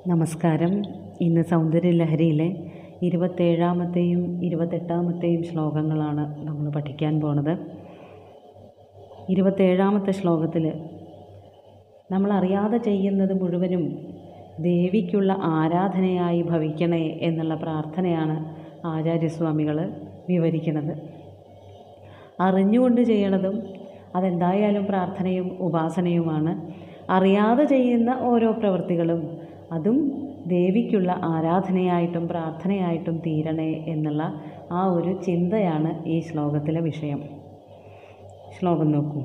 നമസ്കാരം ഇന്ന് സൗന്ദര്യലഹരിയിലെ ഇരുപത്തേഴാമത്തെയും ഇരുപത്തെട്ടാമത്തെയും ശ്ലോകങ്ങളാണ് നമ്മൾ പഠിക്കാൻ പോണത് ഇരുപത്തേഴാമത്തെ ശ്ലോകത്തിൽ നമ്മൾ അറിയാതെ ചെയ്യുന്നത് മുഴുവനും ദേവിക്കുള്ള ആരാധനയായി ഭവിക്കണേ എന്നുള്ള പ്രാർത്ഥനയാണ് ആചാര്യസ്വാമികൾ വിവരിക്കുന്നത് അറിഞ്ഞുകൊണ്ട് ചെയ്യണതും അതെന്തായാലും പ്രാർത്ഥനയും ഉപാസനയുമാണ് അറിയാതെ ചെയ്യുന്ന ഓരോ പ്രവൃത്തികളും അതും ദേവിക്കുള്ള ആരാധനയായിട്ടും പ്രാർത്ഥനയായിട്ടും തീരണേ എന്നുള്ള ആ ഒരു ചിന്തയാണ് ഈ ശ്ലോകത്തിലെ വിഷയം ശ്ലോകം നോക്കൂ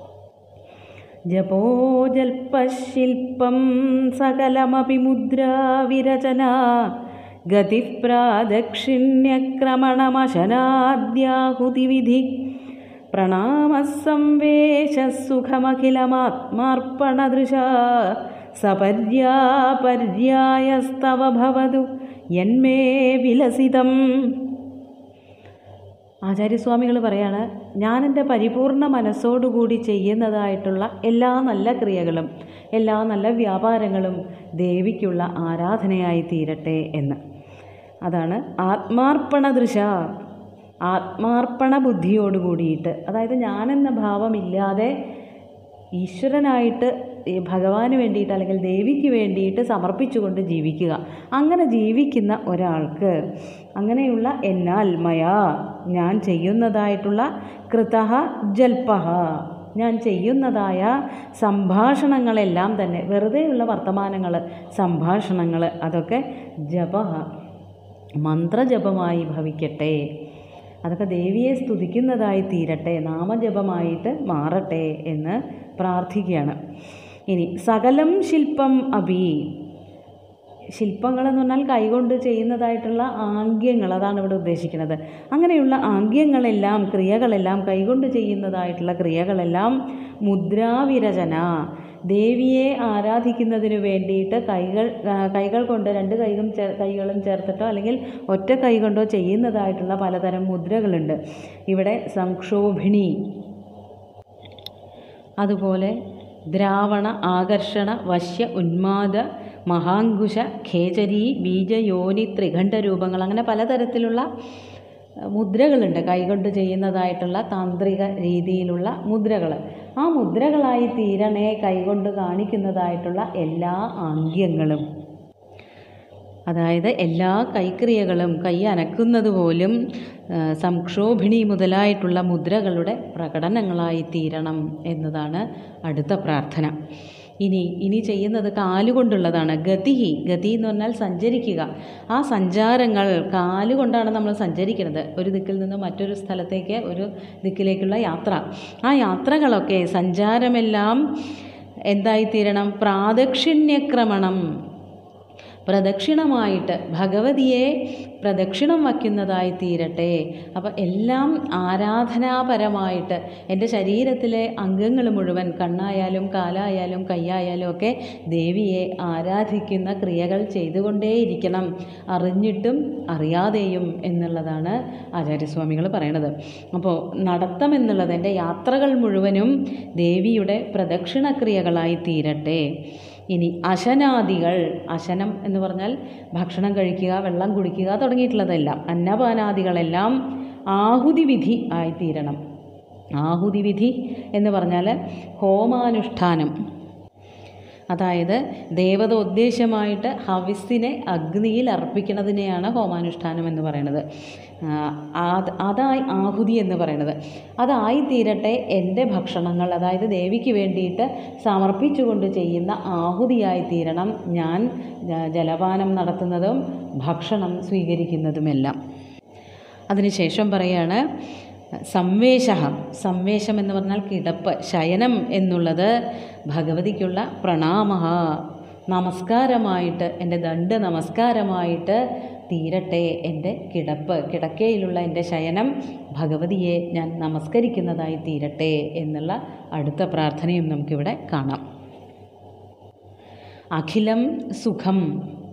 ജപോജൽപശില്പം സകലമപി മുദ്രാവിരചന ഗതിപ്രാദക്ഷിണ്യക്രമണമശനാദ്യാഹുതിവിധി പ്രണാമസംവേശസുഖമഖിലമാത്മാർപ്പണദൃശ സപര്യാപര്യായസ്തവ ഭവതു യന്മേ വിലസിതം ആചാര്യസ്വാമികൾ പറയാണ് ഞാൻ എൻ്റെ പരിപൂർണ മനസ്സോടുകൂടി ചെയ്യുന്നതായിട്ടുള്ള എല്ലാ നല്ല ക്രിയകളും എല്ലാ നല്ല വ്യാപാരങ്ങളും ദേവിക്കുള്ള ആരാധനയായി തീരട്ടെ എന്ന് അതാണ് ആത്മാർപ്പണ ദൃശ ആത്മാർപ്പണ ബുദ്ധിയോട് കൂടിയിട്ട് അതായത് ഞാനെന്ന ഭാവമില്ലാതെ ഈശ്വരനായിട്ട് ഈ ഭഗവാന് വേണ്ടിയിട്ട് അല്ലെങ്കിൽ ദേവിക്ക് വേണ്ടിയിട്ട് സമർപ്പിച്ചുകൊണ്ട് ജീവിക്കുക അങ്ങനെ ജീവിക്കുന്ന ഒരാൾക്ക് അങ്ങനെയുള്ള എന്നാൽ മയാ ഞാൻ ചെയ്യുന്നതായിട്ടുള്ള കൃതഃ ജൽപഹ ഞാൻ ചെയ്യുന്നതായ സംഭാഷണങ്ങളെല്ലാം തന്നെ വെറുതെയുള്ള വർത്തമാനങ്ങൾ സംഭാഷണങ്ങൾ അതൊക്കെ ജപ മന്ത്രജപമായി ഭവിക്കട്ടെ അതൊക്കെ ദേവിയെ സ്തുതിക്കുന്നതായി തീരട്ടെ നാമജപമായിട്ട് മാറട്ടെ എന്ന് പ്രാർത്ഥിക്കുകയാണ് ഇനി സകലം ശില്പം അഭി ശില്പങ്ങൾ എന്ന് പറഞ്ഞാൽ കൈകൊണ്ട് ചെയ്യുന്നതായിട്ടുള്ള ആംഗ്യങ്ങൾ അതാണ് ഇവിടെ ഉദ്ദേശിക്കുന്നത് അങ്ങനെയുള്ള ആംഗ്യങ്ങളെല്ലാം ക്രിയകളെല്ലാം കൈകൊണ്ട് ചെയ്യുന്നതായിട്ടുള്ള ക്രിയകളെല്ലാം മുദ്രാവിരചന ദേവിയെ ആരാധിക്കുന്നതിന് വേണ്ടിയിട്ട് കൈകൾ കൈകൾ കൊണ്ട് രണ്ട് കൈകളും ചേ കൈകളും ചേർത്തിട്ടോ അല്ലെങ്കിൽ ഒറ്റ കൈ കൊണ്ടോ ചെയ്യുന്നതായിട്ടുള്ള പലതരം മുദ്രകളുണ്ട് ഇവിടെ സംക്ഷോഭിണി അതുപോലെ ദ്രാവണ ആകർഷണ വശ്യ ഉന്മാദ മഹാങ്കുശ ഖേചരി ബീജയോനി ത്രിഖണ്ഡ രൂപങ്ങൾ അങ്ങനെ പലതരത്തിലുള്ള മുദ്രകളുണ്ട് കൈകൊണ്ട് ചെയ്യുന്നതായിട്ടുള്ള താന്ത്രിക രീതിയിലുള്ള മുദ്രകൾ ആ മുദ്രകളായി തീരണേ കൈകൊണ്ട് കാണിക്കുന്നതായിട്ടുള്ള എല്ലാ ആംഗ്യങ്ങളും അതായത് എല്ലാ കൈക്രിയകളും കൈ അനക്കുന്നത് പോലും സംക്ഷോഭിണി മുതലായിട്ടുള്ള മുദ്രകളുടെ പ്രകടനങ്ങളായി തീരണം എന്നതാണ് അടുത്ത പ്രാർത്ഥന ഇനി ഇനി ചെയ്യുന്നത് കാലുകൊണ്ടുള്ളതാണ് ഗതി ഗതി എന്ന് പറഞ്ഞാൽ സഞ്ചരിക്കുക ആ സഞ്ചാരങ്ങൾ കാലുകൊണ്ടാണ് നമ്മൾ സഞ്ചരിക്കുന്നത് ഒരു ദിക്കിൽ നിന്ന് മറ്റൊരു സ്ഥലത്തേക്ക് ഒരു ദിക്കിലേക്കുള്ള യാത്ര ആ യാത്രകളൊക്കെ സഞ്ചാരമെല്ലാം എന്തായിത്തീരണം പ്രാദക്ഷിണ്യക്രമണം പ്രദക്ഷിണമായിട്ട് ഭഗവതിയെ പ്രദക്ഷിണം വയ്ക്കുന്നതായി തീരട്ടെ അപ്പം എല്ലാം ആരാധനാപരമായിട്ട് എൻ്റെ ശരീരത്തിലെ അംഗങ്ങൾ മുഴുവൻ കണ്ണായാലും കാലായാലും കൈയായാലും ഒക്കെ ദേവിയെ ആരാധിക്കുന്ന ക്രിയകൾ ചെയ്തുകൊണ്ടേയിരിക്കണം അറിഞ്ഞിട്ടും അറിയാതെയും എന്നുള്ളതാണ് ആചാര്യസ്വാമികൾ പറയണത് അപ്പോൾ നടത്തം എന്നുള്ളത് എൻ്റെ യാത്രകൾ മുഴുവനും ദേവിയുടെ പ്രദക്ഷിണക്രിയകളായി തീരട്ടെ ഇനി അശനാദികൾ അശനം എന്ന് പറഞ്ഞാൽ ഭക്ഷണം കഴിക്കുക വെള്ളം കുടിക്കുക തുടങ്ങിയിട്ടുള്ളതെല്ലാം അന്നപാനാദികളെല്ലാം ആഹുതി വിധി ആയിത്തീരണം ആഹുതി വിധി എന്ന് പറഞ്ഞാൽ ഹോമാനുഷ്ഠാനം അതായത് ദേവത ഉദ്ദേശമായിട്ട് ഹവിസിനെ അഗ്നിയിൽ അർപ്പിക്കുന്നതിനെയാണ് ഹോമാനുഷ്ഠാനം എന്ന് പറയുന്നത് അതായി ആഹുതി എന്ന് പറയുന്നത് അതായി തീരട്ടെ എൻ്റെ ഭക്ഷണങ്ങൾ അതായത് ദേവിക്ക് വേണ്ടിയിട്ട് സമർപ്പിച്ചുകൊണ്ട് ചെയ്യുന്ന ആഹുതിയായി തീരണം ഞാൻ ജലപാനം നടത്തുന്നതും ഭക്ഷണം സ്വീകരിക്കുന്നതുമെല്ലാം അതിനുശേഷം പറയാണ് സംവേശ സംവേശം എന്ന് പറഞ്ഞാൽ കിടപ്പ് ശയനം എന്നുള്ളത് ഭഗവതിക്കുള്ള പ്രണാമ നമസ്കാരമായിട്ട് എൻ്റെ ദണ്ഡ് നമസ്കാരമായിട്ട് തീരട്ടെ എൻ്റെ കിടപ്പ് കിടക്കയിലുള്ള എൻ്റെ ശയനം ഭഗവതിയെ ഞാൻ നമസ്കരിക്കുന്നതായി തീരട്ടെ എന്നുള്ള അടുത്ത പ്രാർത്ഥനയും നമുക്കിവിടെ കാണാം അഖിലം സുഖം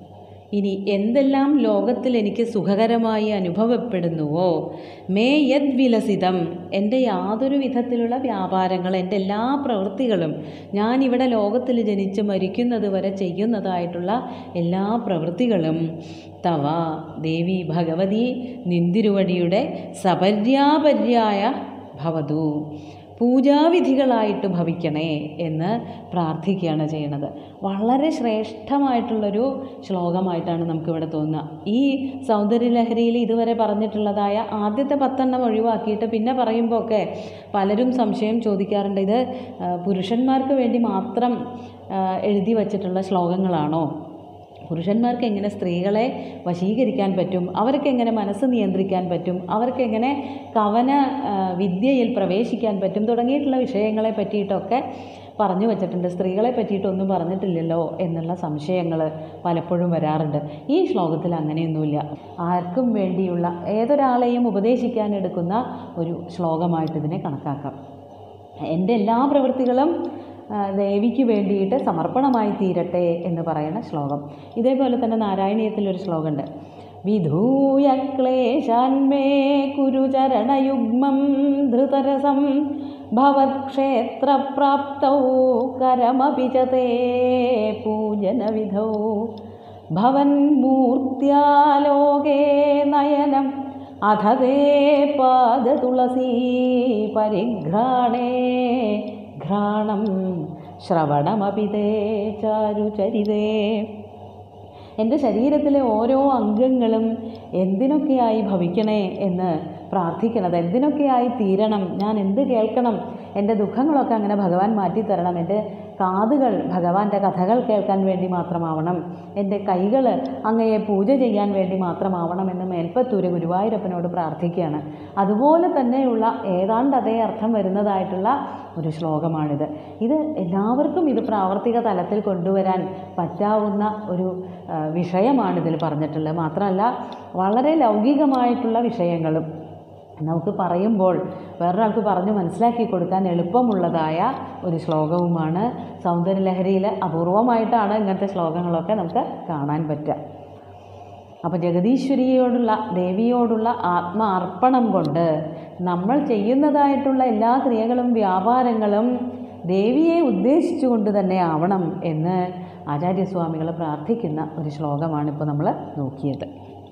ഇനി എന്തെല്ലാം ലോകത്തിൽ എനിക്ക് സുഖകരമായി അനുഭവപ്പെടുന്നുവോ മേ യദ് വിലസിതം എൻ്റെ യാതൊരു വിധത്തിലുള്ള വ്യാപാരങ്ങൾ എൻ്റെ എല്ലാ പ്രവൃത്തികളും ഞാനിവിടെ ലോകത്തിൽ ജനിച്ച് മരിക്കുന്നത് വരെ ചെയ്യുന്നതായിട്ടുള്ള എല്ലാ പ്രവൃത്തികളും തവ ദേവി ഭഗവതി നിന്തിരുവടിയുടെ സപര്യാപര്യായ ഭവതു പൂജാവിധികളായിട്ട് ഭവിക്കണേ എന്ന് പ്രാർത്ഥിക്കുകയാണ് ചെയ്യുന്നത് വളരെ ശ്രേഷ്ഠമായിട്ടുള്ളൊരു ശ്ലോകമായിട്ടാണ് നമുക്കിവിടെ തോന്നുക ഈ സൗന്ദര്യലഹരിയിൽ ഇതുവരെ പറഞ്ഞിട്ടുള്ളതായ ആദ്യത്തെ പത്തെണ്ണം ഒഴിവാക്കിയിട്ട് പിന്നെ പറയുമ്പോൾ ഒക്കെ പലരും സംശയം ചോദിക്കാറുണ്ട് ഇത് ആ, പുരുഷന്മാർക്ക് വേണ്ടി മാത്രം ആ, എഴുതി വച്ചിട്ടുള്ള ശ്ലോകങ്ങളാണോ പുരുഷന്മാർക്ക് എങ്ങനെ സ്ത്രീകളെ വശീകരിക്കാൻ പറ്റും അവർക്ക് എങ്ങനെ മനസ്സ് നിയന്ത്രിക്കാൻ പറ്റും അവർക്ക് എങ്ങനെ കവന ആ, വിദ്യയിൽ പ്രവേശിക്കാൻ പറ്റും തുടങ്ങിയിട്ടുള്ള വിഷയങ്ങളെ പറ്റിയിട്ടൊക്കെ പറഞ്ഞു വച്ചിട്ടുണ്ട് സ്ത്രീകളെ പറ്റിയിട്ടൊന്നും പറഞ്ഞിട്ടില്ലല്ലോ എന്നുള്ള സംശയങ്ങൾ പലപ്പോഴും വരാറുണ്ട് ഈ ശ്ലോകത്തിൽ അങ്ങനെയൊന്നുമില്ല ആർക്കും വേണ്ടിയുള്ള ഏതൊരാളെയും ഉപദേശിക്കാൻ എടുക്കുന്ന ഒരു ശ്ലോകമായിട്ട് ഇതിനെ കണക്കാക്കാം എൻ്റെ എല്ലാ പ്രവൃത്തികളും ആ, ദേവിക്ക് വേണ്ടിയിട്ട് സമർപ്പണമായി തീരട്ടെ എന്ന് പറയുന്ന ശ്ലോകം ഇതേപോലെ തന്നെ നാരായണീയത്തിലൊരു ശ്ലോകമുണ്ട് വിധൂയ ക്ലേശാന്മേ കുരുചരണയുഗ്മം ധൃതരസം ഭവത്ക്ഷേത്രപ്രാപ്തൗ കരമപി ച തേ പൂജനവിധൗ ഭവന്മൂർത്തിയാലോകേ നയനം അധ തേ പാദതുളസീ പരിഘ്രാണേ ഘ്രാണം ശ്രവണമപി തേ ചാരുചരിതേ എൻ്റെ ശരീരത്തിലെ ഓരോ അംഗങ്ങളും എന്തിനൊക്കെയായി ഭവിക്കണേ എന്ന് പ്രാർത്ഥിക്കണത് എന്തിനൊക്കെയായി തീരണം ഞാൻ എന്ത് കേൾക്കണം എൻ്റെ ദുഃഖങ്ങളൊക്കെ അങ്ങനെ ഭഗവാൻ മാറ്റിത്തരണം എൻ്റെ കാതുകൾ ഭഗവാന്റെ കഥകൾ കേൾക്കാൻ വേണ്ടി മാത്രമാവണം എൻ്റെ കൈകൾ അങ്ങയെ പൂജ ചെയ്യാൻ വേണ്ടി മാത്രമാവണം എന്ന് മേൽപ്പത്തൂര് ഗുരുവായൂരപ്പനോട് പ്രാർത്ഥിക്കുകയാണ് അതുപോലെ തന്നെയുള്ള ഏതാണ്ട് അതേ അർത്ഥം വരുന്നതായിട്ടുള്ള ഒരു ശ്ലോകമാണിത് ഇത് എല്ലാവർക്കും ഇത് പ്രാവർത്തിക തലത്തിൽ കൊണ്ടുവരാൻ പറ്റാവുന്ന ഒരു ആ, വിഷയമാണ് ഇതിൽ പറഞ്ഞിട്ടുള്ളത് മാത്രമല്ല വളരെ ലൗകികമായിട്ടുള്ള വിഷയങ്ങളും നമുക്ക് പറയുമ്പോൾ വേറൊരാൾക്ക് പറഞ്ഞ് മനസ്സിലാക്കി കൊടുക്കാൻ എളുപ്പമുള്ളതായ ഒരു ശ്ലോകവുമാണ് സൗന്ദര്യലഹരിയിൽ അപൂർവമായിട്ടാണ് ഇങ്ങനത്തെ ശ്ലോകങ്ങളൊക്കെ നമുക്ക് കാണാൻ പറ്റുക അപ്പോൾ ജഗദീശ്വരിയോടുള്ള ദേവിയോടുള്ള ആത്മാർപ്പണം കൊണ്ട് നമ്മൾ ചെയ്യുന്നതായിട്ടുള്ള എല്ലാ ക്രിയകളും വ്യാപാരങ്ങളും ദേവിയെ ഉദ്ദേശിച്ചുകൊണ്ട് തന്നെ ആവണം എന്ന് ആചാര്യസ്വാമികൾ പ്രാർത്ഥിക്കുന്ന ഒരു ശ്ലോകമാണ് ഇപ്പോൾ നമ്മൾ നോക്കിയത്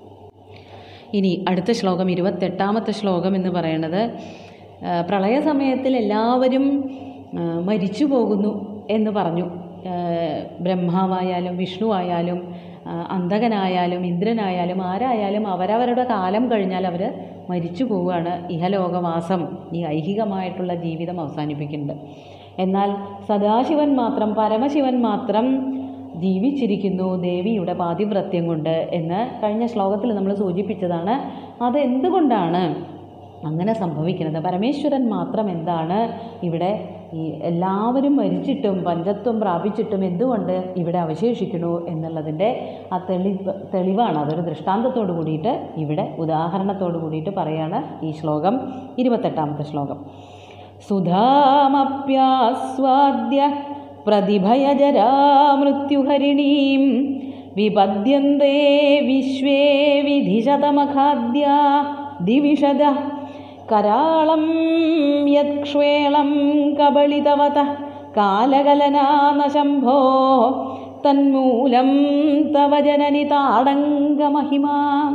ഇനി അടുത്ത ശ്ലോകം ഇരുപത്തെട്ടാമത്തെ ശ്ലോകം എന്ന് പറയുന്നത് ആ, പ്രളയ സമയത്തിൽ എല്ലാവരും ആ, മരിച്ചു പോകുന്നു എന്ന് പറഞ്ഞു ആ, ബ്രഹ്മാവായാലും വിഷ്ണു ആയാലും ആ, അന്തകനായാലും ഇന്ദ്രനായാലും ആരായാലും അവരവരുടെ കാലം കഴിഞ്ഞാൽ അവർ മരിച്ചു പോവുകയാണ് ഇഹലോകവാസം ഈ ഐഹികമായിട്ടുള്ള ജീവിതം അവസാനിപ്പിക്കുന്നുണ്ട് എന്നാൽ സദാശിവൻ മാത്രം പരമശിവൻ മാത്രം ജീവിച്ചിരിക്കുന്നു ദേവിയുടെ പാതിവ്രത്യം കൊണ്ട് എന്ന് കഴിഞ്ഞ ശ്ലോകത്തിൽ നമ്മൾ സൂചിപ്പിച്ചതാണ് അത് എന്തുകൊണ്ടാണ് അങ്ങനെ സംഭവിക്കുന്നത് പരമേശ്വരൻ മാത്രം എന്താണ് ഇവിടെ ഈ എല്ലാവരും മരിച്ചിട്ടും പഞ്ചത്വം പ്രാപിച്ചിട്ടും എന്തുകൊണ്ട് ഇവിടെ അവശേഷിക്കുന്നു എന്നുള്ളതിൻ്റെ ആ തെളിവ് തെളിവാണ് അതൊരു ദൃഷ്ടാന്തത്തോട് കൂടിയിട്ട് ഇവിടെ ഉദാഹരണത്തോട് കൂടിയിട്ട് പറയാണ് ഈ ശ്ലോകം ഇരുപത്തെട്ടാമത്തെ ശ്ലോകം സുധാമപ്യാസ്വാദ്യ പ്രതിഭയജരാമൃത്യുഹരിണീം വിപദ്യന്തേ വിശ്വേ വിധിശതമഖാദ്യ ദിവിഷദ കരാളം യക്ഷ്വേളം കബളിതവത കാലകലനാനശംഭോ തന്മൂലം തവ ജനനി താടങ്കമഹിമാ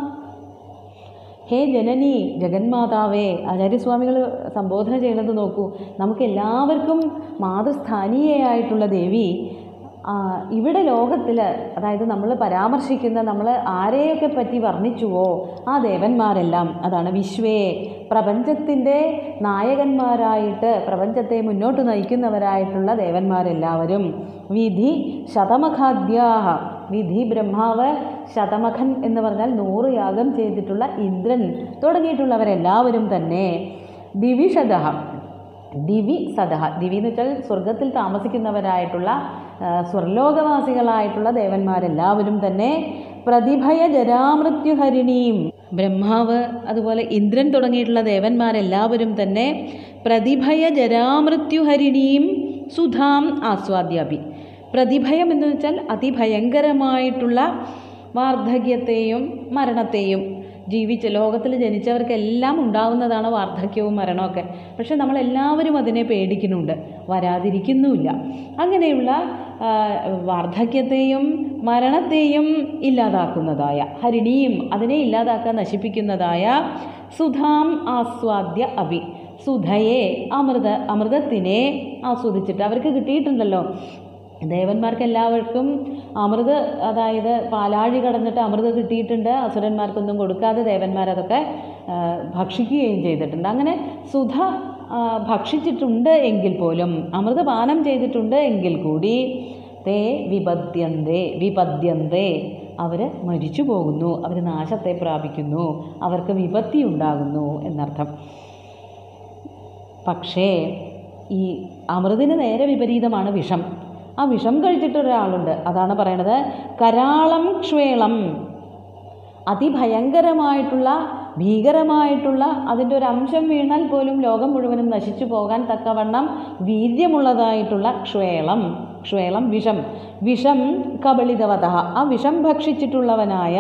ഹേ ജനനി ജഗന്മാതാവേ ആചാര്യസ്വാമികൾ സംബോധന ചെയ്യുന്നത് നോക്കൂ നമുക്ക് എല്ലാവർക്കും മാതൃസ്ഥാനീയയായിട്ടുള്ള ദേവി ആ, ഇവിടെ ലോകത്തിൽ അതായത് നമ്മൾ പരാമർശിക്കുന്ന നമ്മൾ ആരെയൊക്കെ പറ്റി വർണ്ണിച്ചുവോ ആ ദേവന്മാരെല്ലാം അതാണ് വിശ്വേ പ്രപഞ്ചത്തിൻ്റെ നായകന്മാരായിട്ട് പ്രപഞ്ചത്തെ മുന്നോട്ട് നയിക്കുന്നവരായിട്ടുള്ള ദേവന്മാരെല്ലാവരും വിധി ശതമഖാദ്യാഹ വിധി ബ്രഹ്മാവ് ശതമഖൻ എന്ന് പറഞ്ഞാൽ നൂറ് യാഗം ചെയ്തിട്ടുള്ള ഇന്ദ്രൻ തുടങ്ങിയിട്ടുള്ളവരെല്ലാവരും തന്നെ ദിവിഷദ ദിവി സദഹ ദിവി എന്ന് വെച്ചാൽ സ്വർഗത്തിൽ താമസിക്കുന്നവരായിട്ടുള്ള ആ, സ്വർലോകവാസികളായിട്ടുള്ള ദേവന്മാരെല്ലാവരും തന്നെ പ്രതിഭയ ജരാമൃത്യുഹരിണിയും ബ്രഹ്മാവ് അതുപോലെ ഇന്ദ്രൻ തുടങ്ങിയിട്ടുള്ള ദേവന്മാരെല്ലാവരും തന്നെ പ്രതിഭയ ജരാമൃത്യുഹരിണിയും സുധാം ആസ്വാദ്യാപി പ്രതിഭയം എന്ന് വെച്ചാൽ അതിഭയങ്കരമായിട്ടുള്ള വാർദ്ധക്യത്തെയും മരണത്തെയും ജീവിച്ച ലോകത്തിൽ ജനിച്ചവർക്കെല്ലാം ഉണ്ടാവുന്നതാണ് വാർദ്ധക്യവും മരണമൊക്കെ പക്ഷെ നമ്മളെല്ലാവരും അതിനെ പേടിക്കുന്നുണ്ട് വരാതിരിക്കുന്നുമില്ല അങ്ങനെയുള്ള ആ, വാർദ്ധക്യത്തെയും മരണത്തെയും ഇല്ലാതാക്കുന്നതായ ഹരിണിയും അതിനെ ഇല്ലാതാക്കാൻ നശിപ്പിക്കുന്നതായ സുധാം ആസ്വാദ്യ അഭി സുധയെ അമൃത അമൃതത്തിനെ ആസ്വദിച്ചിട്ട് അവർക്ക് കിട്ടിയിട്ടുണ്ടല്ലോ ദേവന്മാർക്ക് എല്ലാവർക്കും അമൃത് അതായത് പാലാഴി കടന്നിട്ട് അമൃത് കിട്ടിയിട്ടുണ്ട് അസുരന്മാർക്കൊന്നും കൊടുക്കാതെ ദേവന്മാരതൊക്കെ ആ, ഭക്ഷിക്കുകയും ചെയ്തിട്ടുണ്ട് അങ്ങനെ സുധ ആ, ഭക്ഷിച്ചിട്ടുണ്ട് എങ്കിൽ പോലും അമൃതപാനം ചെയ്തിട്ടുണ്ട് എങ്കിൽ കൂടി തേ വിപദ്യന്തേ വിപദ്യന്തേ അവർ മരിച്ചു പോകുന്നു അവർ നാശത്തെ പ്രാപിക്കുന്നു അവർക്ക് വിപത്തി ഉണ്ടാകുന്നു എന്നർത്ഥം പക്ഷേ ഈ അമൃതിന് നേരെ വിപരീതമാണ് വിഷം ആ വിഷം കഴിച്ചിട്ടൊരാളുണ്ട് അതാണ് പറയണത് കരാളം ക്ഷേളം അതിഭയങ്കരമായിട്ടുള്ള ഭീകരമായിട്ടുള്ള അതിൻ്റെ ഒരു അംശം വീണാൽ പോലും ലോകം മുഴുവനും നശിച്ചു പോകാൻ തക്കവണ്ണം വീര്യമുള്ളതായിട്ടുള്ള ക്ഷേളം ക്ഷേളം വിഷം വിഷം കബളിതവത ആ വിഷം ഭക്ഷിച്ചിട്ടുള്ളവനായ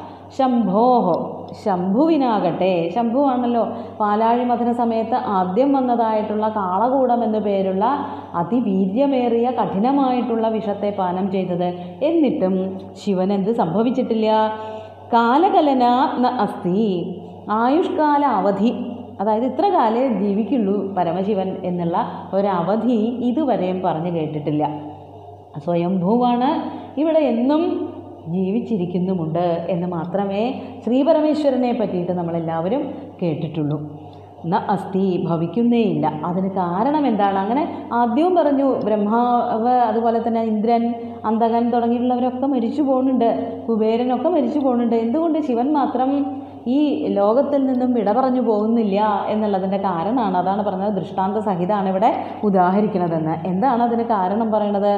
ശംഭോഹോ ശംഭുവിനാകട്ടെ ശംഭുവാണല്ലോ പാലാഴി മഥന സമയത്ത് ആദ്യം വന്നതായിട്ടുള്ള കാളകൂടം എന്നു പേരുള്ള അതിവീര്യമേറിയ കഠിനമായിട്ടുള്ള വിഷത്തെ പാനം ചെയ്തത് എന്നിട്ടും ശിവൻ എന്ത് സംഭവിച്ചിട്ടില്ല കാലകലന ന അസ്തി ആയുഷ്കാല അവധി അതായത് ഇത്ര കാലേ ജീവിക്കുള്ളൂ പരമശിവൻ എന്നുള്ള ഒരവധി ഇതുവരെയും പറഞ്ഞു കേട്ടിട്ടില്ല സ്വയംഭൂവാണ് ഇവിടെ എന്നും ജീവിച്ചിരിക്കുന്നുമുണ്ട് എന്ന് മാത്രമേ ശ്രീപരമേശ്വരനെ പറ്റിയിട്ട് നമ്മളെല്ലാവരും കേട്ടിട്ടുള്ളൂ ന അസ്ഥി ഭവിക്കുന്നേയില്ല അതിന് കാരണം എന്താണ് അങ്ങനെ ആദ്യവും പറഞ്ഞു ബ്രഹ്മാവ് അതുപോലെ തന്നെ ഇന്ദ്രൻ അന്തകൻ തുടങ്ങിയിട്ടുള്ളവരൊക്കെ മരിച്ചു പോകുന്നുണ്ട് കുബേരനൊക്കെ മരിച്ചു പോകുന്നുണ്ട് എന്തുകൊണ്ട് ശിവൻ മാത്രം ഈ ലോകത്തിൽ നിന്നും വിട പറഞ്ഞു പോകുന്നില്ല എന്നുള്ളതിൻ്റെ കാരണമാണ് അതാണ് പറഞ്ഞത് ദൃഷ്ടാന്ത സഹിതമാണ് ഇവിടെ ഉദാഹരിക്കുന്നതെന്ന് എന്താണ് അതിന് കാരണം പറയണത്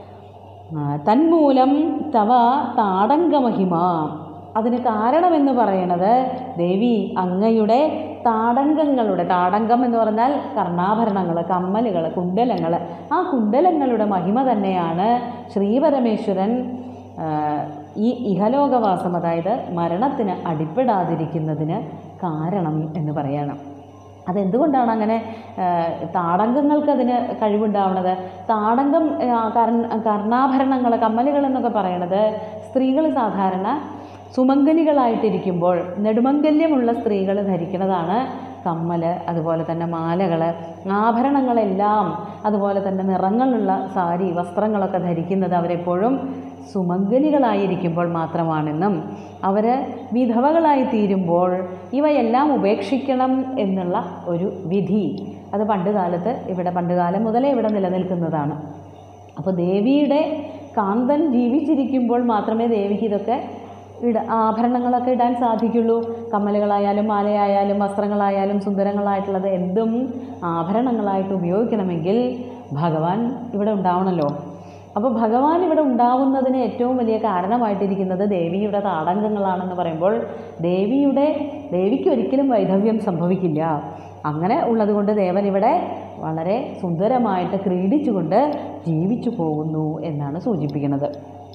ആ, തന്മൂലം തവ താടങ്കമഹിമ അതിന് കാരണമെന്ന് പറയണത് ദേവി അങ്ങയുടെ താടങ്കങ്ങളുടെ താടങ്കം എന്ന് പറഞ്ഞാൽ കർണാഭരണങ്ങൾ കമ്മലുകൾ കുണ്ടലങ്ങൾ ആ കുണ്ടലങ്ങളുടെ മഹിമ തന്നെയാണ് ശ്രീപരമേശ്വരൻ ആ, ഈ ഇഹലോകവാസം അതായത് മരണത്തിന് അടിപ്പെടാതിരിക്കുന്നതിന് കാരണം എന്ന് പറയണം അതെന്തുകൊണ്ടാണ് അങ്ങനെ ആ, താടങ്കങ്ങൾക്ക് അതിന് കഴിവുണ്ടാവുന്നത് താടങ്കം ആ, കർണ കർണാഭരണങ്ങൾ കമ്മലുകൾ എന്നൊക്കെ പറയണത് സ്ത്രീകൾ സാധാരണ സുമംഗലികളായിട്ടിരിക്കുമ്പോൾ നെടുമംഗല്യമുള്ള സ്ത്രീകൾ ധരിക്കുന്നതാണ് കമ്മൽ അതുപോലെ തന്നെ മാലകൾ ആഭരണങ്ങളെല്ലാം അതുപോലെ തന്നെ നിറങ്ങളുള്ള സാരി വസ്ത്രങ്ങളൊക്കെ ധരിക്കുന്നത് അവരെപ്പോഴും സുമംഗലികളായിരിക്കുമ്പോൾ മാത്രമാണെന്നും അവർ വിധവകളായി തീരുമ്പോൾ ഇവയെല്ലാം ഉപേക്ഷിക്കണം എന്നുള്ള ഒരു വിധി അത് പണ്ട് കാലത്ത് ഇവിടെ പണ്ടുകാലം മുതലേ ഇവിടെ നിലനിൽക്കുന്നതാണ് അപ്പോൾ ദേവിയുടെ കാന്തൻ ജീവിച്ചിരിക്കുമ്പോൾ മാത്രമേ ദേവിക്ക് ഇതൊക്കെ ഇട ആഭരണങ്ങളൊക്കെ ഇടാൻ സാധിക്കുള്ളൂ കമ്മലുകളായാലും മാലയായാലും വസ്ത്രങ്ങളായാലും സുന്ദരങ്ങളായിട്ടുള്ളത് എന്തും ആഭരണങ്ങളായിട്ട് ഉപയോഗിക്കണമെങ്കിൽ ഭഗവാൻ ഇവിടെ ഉണ്ടാവണമല്ലോ അപ്പോൾ ഭഗവാൻ ഇവിടെ ഉണ്ടാവുന്നതിന് ഏറ്റവും വലിയ കാരണമായിട്ടിരിക്കുന്നത് ദേവിയുടെ താടങ്കങ്ങളാണെന്ന് പറയുമ്പോൾ ദേവിയുടെ ദേവിക്ക് ഒരിക്കലും വൈധവ്യം സംഭവിക്കില്ല അങ്ങനെ ഉള്ളതുകൊണ്ട് ദേവൻ ഇവിടെ വളരെ സുന്ദരമായിട്ട് ക്രീഡിച്ചുകൊണ്ട് ജീവിച്ചു പോകുന്നു എന്നാണ് സൂചിപ്പിക്കുന്നത്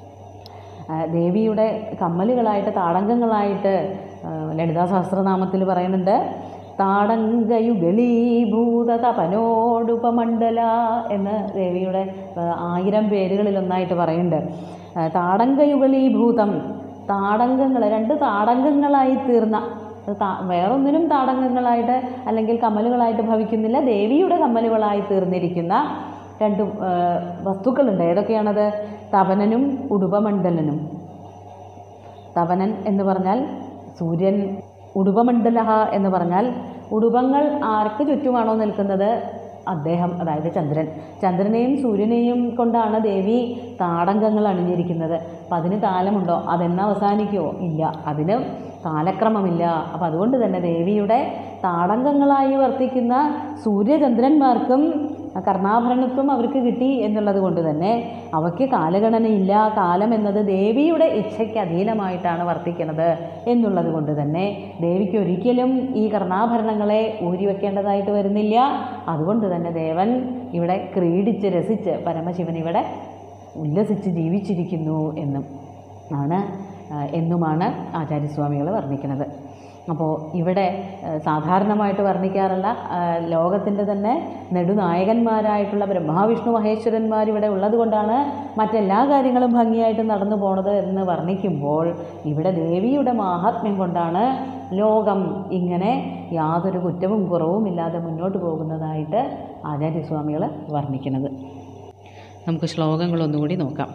ആ, ദേവിയുടെ കമ്മലുകളായിട്ട് താടങ്കങ്ങളായിട്ട് ആ, ലളിതാ സഹസ്രനാമത്തിൽ പറയുന്നുണ്ട് താടങ്കയുഗളീഭൂത തപനോടുപമണ്ഡല എന്ന് ദേവിയുടെ ആ, ആയിരം പേരുകളിലൊന്നായിട്ട് പറയുന്നുണ്ട് ആ, താടങ്കയുഗളീഭൂതം താടങ്കങ്ങൾ രണ്ട് താടങ്കങ്ങളായി തീർന്ന അത് താ- വേറൊന്നിനും താടങ്കങ്ങളായിട്ട് അല്ലെങ്കിൽ കമ്മലുകളായിട്ട് ഭവിക്കുന്നില്ല ദേവിയുടെ കമ്മലുകളായി തീർന്നിരിക്കുന്ന രണ്ട് ആ, വസ്തുക്കളുണ്ട് ഏതൊക്കെയാണത് തപനനും ഉടുപമണ്ഡലനും തവനൻ എന്ന് പറഞ്ഞാൽ സൂര്യൻ ഉടുപമണ്ഡല എന്ന് പറഞ്ഞാൽ ഉടുപങ്ങൾ ആർക്ക് ചുറ്റുമാണോ നിൽക്കുന്നത് അദ്ദേഹം അതായത് ചന്ദ്രൻ ചന്ദ്രനെയും സൂര്യനെയും കൊണ്ടാണ് ദേവി താടങ്കങ്ങൾ അണിഞ്ഞിരിക്കുന്നത് അപ്പം അതിന് കാലമുണ്ടോ അതെന്ന് അവസാനിക്കുമോ ഇല്ല അതിന് കാലക്രമമില്ല അപ്പം അതുകൊണ്ട് തന്നെ ദേവിയുടെ താടങ്കങ്ങളായി വർത്തിക്കുന്ന സൂര്യചന്ദ്രന്മാർക്കും ആ കർണാഭരണത്വം അവർക്ക് കിട്ടി എന്നുള്ളത് കൊണ്ട് തന്നെ അവയ്ക്ക് കാലഗണനയില്ല കാലം എന്നത് ദേവിയുടെ ഇച്ഛയ്ക്ക് അധീനമായിട്ടാണ് വർത്തിക്കുന്നത് എന്നുള്ളത് കൊണ്ട് തന്നെ ദേവിക്ക് ഒരിക്കലും ഈ കർണാഭരണങ്ങളെ ഊരി വെക്കേണ്ടതായിട്ട് വരുന്നില്ല അതുകൊണ്ട് തന്നെ ദേവൻ ഇവിടെ ക്രീഡിച്ച് രസിച്ച് പരമശിവൻ ഇവിടെ ഉല്ലസിച്ച് ജീവിച്ചിരിക്കുന്നു എന്നും ആണ് ആ, എന്നുമാണ് ആചാര്യസ്വാമികൾ വർണ്ണിക്കുന്നത് അപ്പോൾ ഇവിടെ ആ, സാധാരണമായിട്ട് വർണ്ണിക്കാറുള്ള ലോകത്തിൻ്റെ തന്നെ നെടുനായകന്മാരായിട്ടുള്ള ബ്രഹ്മാവിഷ്ണു മഹേശ്വരന്മാർ ഇവിടെ ഉള്ളത് കൊണ്ടാണ് മറ്റെല്ലാ കാര്യങ്ങളും ഭംഗിയായിട്ട് നടന്നു പോണത് എന്ന് വർണ്ണിക്കുമ്പോൾ ഇവിടെ ദേവിയുടെ മാഹാത്മ്യം കൊണ്ടാണ് ലോകം ഇങ്ങനെ യാതൊരു കുറ്റവും കുറവും ഇല്ലാതെ മുന്നോട്ട് പോകുന്നതായിട്ട് ആചാര്യസ്വാമികൾ വർണ്ണിക്കുന്നത് നമുക്ക് ശ്ലോകങ്ങളൊന്നുകൂടി നോക്കാം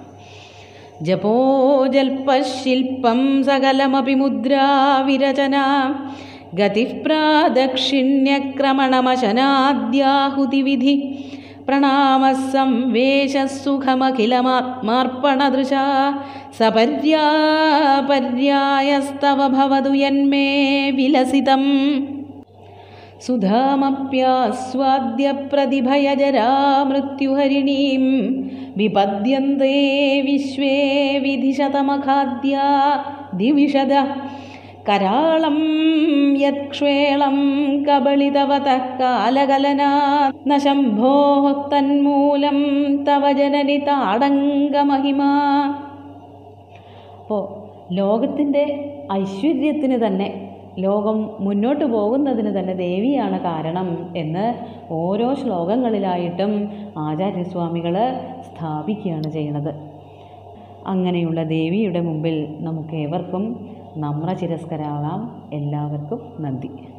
ജപോജൽപശില്പം സകലമപി മുദ്രാവിരചന ഗതിഃ പ്രാദക്ഷിണ്യക്രമണമശനാദ്യാഹുതിവിധി പ്രണാമസംവേശസുഖമഖിലമാത്മാർപ്പണദൃശ സപര്യാപര്യായസ്തവ ഭവതു യന്മേ വിലസിതം സുധാമപ്യാസ്വാദ്യ പ്രതിഭയജരാ മൃത്യുഹരിണീം വിപദ്യന്തേ വിശ്വേ വിധിശതമഖാദ്യ ദിവിഷദ കരാളം യത്ക്ഷേളം കബളിതവതഃ കാലകലനാ ന ശംഭോ തന്മൂലം തവ ജനനി താടങ്കമഹിമാ അപ്പോൾ ലോകത്തിൻ്റെ ഐശ്വര്യത്തിന് തന്നെ ലോകം മുന്നോട്ട് പോകുന്നതിന് തന്നെ ദേവിയാണ് കാരണം എന്ന് ഓരോ ശ്ലോകങ്ങളിലായിട്ടും ആചാര്യസ്വാമികൾ സ്ഥാപിക്കുകയാണ് ചെയ്യുന്നത് അങ്ങനെയുള്ള ദേവിയുടെ മുമ്പിൽ നമുക്ക് ഏവർക്കും നമ്രചിരസ്കരാകാം എല്ലാവർക്കും നന്ദി